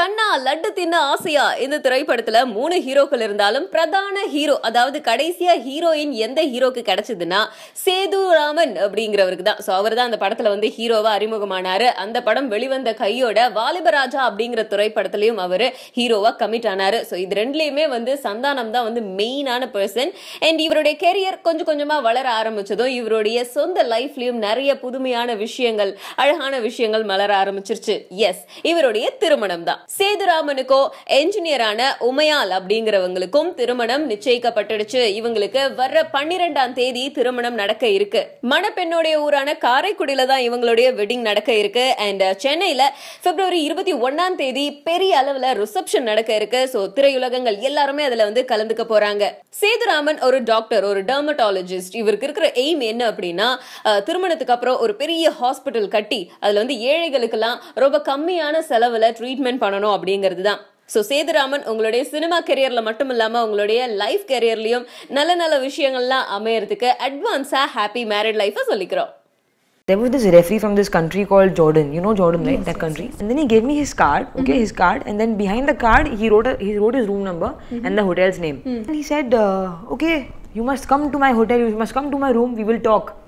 கண்ணா லட்டு தின்ன ஆசையா இந்த திரைப்படத்துல மூணு ஹீரோக்கள் இருந்தாலும் பிரதான ஹீரோ அதாவது கடைசியா ஹீரோயின் எந்த ஹீரோக்கு கிடைச்சதுன்னா சேது ராமன் அப்படிங்கிறவருக்கு தான் ஸோ அவர் தான் அந்த படத்துல வந்து ஹீரோவா அறிமுகமானாரு அந்த படம் வெளிவந்த கையோட வாலிபராஜா அப்படிங்கிற திரைப்படத்திலையும் அவர் ஹீரோவா கமிட் ஆனாரு ஸோ இது ரெண்டுலயுமே வந்து சந்தானம் தான் வந்து மெயினான பர்சன் அண்ட் இவருடைய கெரியர் கொஞ்சம் கொஞ்சமா வளர ஆரம்பிச்சதும் இவருடைய சொந்த லைஃப்லயும் நிறைய புதுமையான விஷயங்கள் அழகான விஷயங்கள் மலர ஆரம்பிச்சிருச்சு எஸ் இவருடைய திருமணம் தான் சேதுராமனுக்கோ என்ஜினியரான உமையால் அப்படிங்கிறவங்களுக்கும் திருமணம் நிச்சயிக்கப்பட்டுடுச்சு இவங்களுக்கு வர்ற பன்னிரெண்டாம் தேதி திருமணம் நடக்க இருக்கு மணப்பெண்ணுடைய ஊரான காரைக்குடியில தான் இவங்களுடைய வெட்டிங் நடக்க இருக்கு அண்ட் சென்னையில பிப்ரவரி இருபத்தி ஒன்னாம் தேதி பெரிய அளவுல ரிசப்ஷன் நடக்க இருக்கு சோ திரையுலகங்கள் எல்லாருமே அதுல வந்து கலந்துக்க போறாங்க சேதுராமன் ஒரு டாக்டர் ஒரு டெர்மட்டாலஜிஸ்ட் இவருக்கு இருக்கிற எய்ம் என்ன அப்படின்னா அஹ், திருமணத்துக்கு அப்புறம் ஒரு பெரிய ஹாஸ்பிட்டல் கட்டி அதுல வந்து ஏழைகளுக்கெல்லாம் ரொம்ப கம்மியான செலவுல ட்ரீட்மெண்ட் பண்ணணும் அப்படிங்கிறது தான் ஸோ சேதுராமன் உங்களுடைய சினிமா கெரியர்ல மட்டும் இல்லாம உங்களுடைய லைஃப் கெரியர்லயும் நல்ல நல்ல விஷயங்கள்லாம் அமையறதுக்கு அட்வான்ஸா ஹாப்பி மேரிட் லைஃபை சொல்லிக்கிறோம் There was this referee from this country called Jordan. You know Jordan, right? that country. And then he gave me his card, okay, his card, and then behind the card he wrote a, he wrote his room number and the hotel's name. And he said, uh, "Okay, you must come to my hotel. You must come to my room. We will talk."